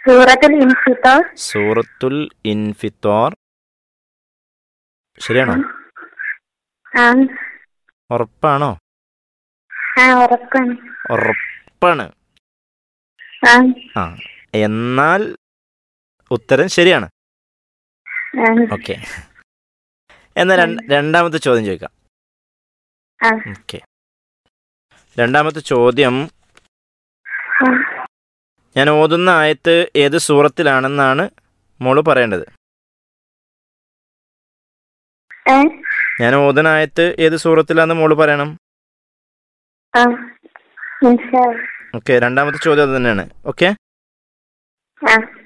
സൂറത്തുൽ ഇൻഫിത്തോർ സൂറത്തുൽ ഇൻഫിത്തോർ ശരിയാണോ ആ ഉറപ്പാണോ ആ ഉറപ്പാണ് ഉറപ്പാണ് ആ ആ എന്നാൽ ഉത്തരം ശരിയാണ് ആ ഓക്കെ എന്നാൽ രണ്ട്- രണ്ടാമത്തെ ചോദ്യം ചോദിക്കാം ആ ഓക്കെ രണ്ടാമത്തെ ചോദ്യം ആ. ഞാൻ ഓതുന്ന ആയത്ത് ഏത് സൂറത്തിലാണെന്നാണ് മോള് പറയേണ്ടത് ഏ ഞാൻ ഓതുന്ന ആയത്ത് ഏത് സൂറത്തിലാണെന്ന് മോള് പറയണം ആ ഇൻഷാ അല്ലാ. ഓക്കെ രണ്ടാമത്തെ ചോദ്യം അത് തന്നെയാണ് ഓക്കെ ആ